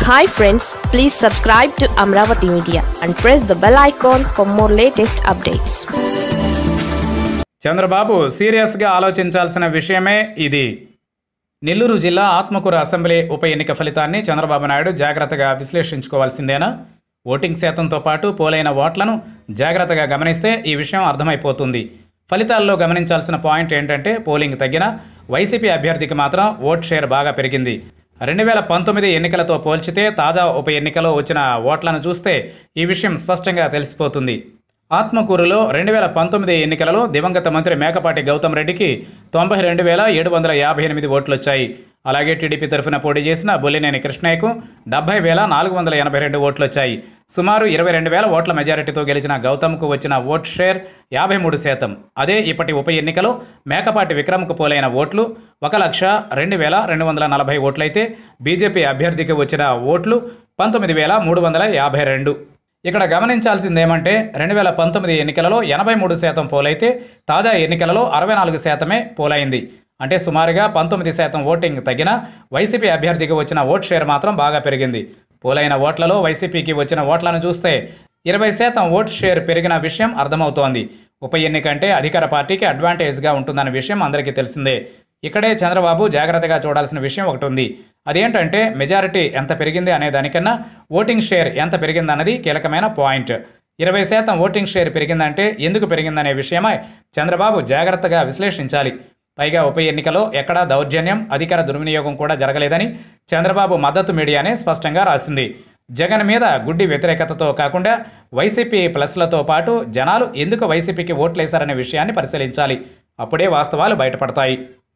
hi friends please subscribe to Amaravati media and press the bell icon for more latest updates Chandrababu సీరియస్గా ఆలోచించాల్సిన విషయమే ఇది నెల్లూరు జిల్లా ఆత్మకూరు అసెంబ్లీ ఉప ఎన్నిక ఫలితాన్ని చంద్రబాబు నాయుడు జాగ్రత్తగా విశ్లేషించుకోవాల్సిందేనా ఓటింగ్ శాతంతో పాటు పోలైన ఓట్లను జాగ్రత్తగా గమనిస్తే ఈ విషయం అర్థమైపోతుంది ఫలితాల్లో గమనించాల్సిన పాయింట్ ఏంటంటే పోలింగ్ తగ్గిన వైసీపీ అభ్యర్థికి మాత్రం ఓట్ షేర్ బాగా పెరిగింది రెండు వేల పంతొమ్మిది ఎన్నికలతో పోల్చితే తాజా ఉప ఎన్నికలో వచ్చిన ఓట్లను చూస్తే ఈ విషయం స్పష్టంగా తెలిసిపోతుంది ఆత్మకూరులో రెండు వేల పంతొమ్మిది ఎన్నికలలో దివంగత మంత్రి మేకపాటి గౌతమ్ రెడ్డికి తొంభై రెండు వేల ఏడు వందల యాభై ఎనిమిది ఓట్లు వచ్చాయి అలాగే టీడీపీ తరఫున పోటీ చేసిన బొల్లినేని కృష్ణయ్యకు డెబ్బై వేల నాలుగు వందల ఎనభై రెండు ఓట్లు వచ్చాయి సుమారు ఇరవై రెండు వేల ఓట్ల మెజారిటీతో గెలిచిన గౌతమ్కు వచ్చిన ఓట్ షేర్ యాభై మూడు శాతం అదే ఇప్పటి ఉప ఎన్నికలో మేకపాటి విక్రమ్కు పోలైన ఓట్లు ఒక లక్ష రెండు వేల రెండు వందల నలభై ఓట్లయితే బీజేపీ అభ్యర్థికి వచ్చిన ఓట్లు పంతొమ్మిది వేల మూడు వందల యాభై రెండు ఇక్కడ గమనించాల్సింది ఏమంటే రెండు వేల పంతొమ్మిది ఎన్నికలలో ఎనభై మూడు శాతం పోలైతే తాజా ఎన్నికలలో అరవై నాలుగు శాతమే పోలైంది అంటే సుమారుగా పంతొమ్మిది శాతం ఓటింగ్ తగ్గిన వైసీపీ అభ్యర్థికి వచ్చిన ఓట్ షేర్ మాత్రం బాగా పెరిగింది పోలైన ఓట్లలో వైసీపీకి వచ్చిన ఓట్లను చూస్తే ఇరవై శాతం ఓట్ షేర్ పెరిగిన విషయం అర్థమవుతోంది ఉప ఎన్నిక అంటే అధికార పార్టీకి అడ్వాంటేజ్గా ఉంటుందన్న విషయం అందరికీ తెలిసిందే ఇక్కడే చంద్రబాబు జాగ్రత్తగా చూడాల్సిన విషయం ఒకటి ఉంది అదేంటంటే మెజారిటీ ఎంత పెరిగింది అనే దానికన్నా ఓటింగ్ షేర్ ఎంత పెరిగిందన్నది కీలకమైన పాయింట్ ఇరవై శాతం ఓటింగ్ షేర్ పెరిగిందంటే ఎందుకు పెరిగిందనే విషయమై చంద్రబాబు జాగ్రత్తగా విశ్లేషించాలి పైగా ఉప ఎన్నికలో ఎక్కడా దౌర్జన్యం అధికార దుర్వినియోగం కూడా జరగలేదని చంద్రబాబు మద్దతు మీడియానే స్పష్టంగా రాసింది జగన్ మీద గుడ్డి వ్యతిరేకతతో కాకుండా వైసీపీ ప్లస్లతో పాటు జనాలు ఎందుకు వైసీపీకి ఓట్లేశారనే విషయాన్ని పరిశీలించాలి అప్పుడే వాస్తవాలు బయటపడతాయి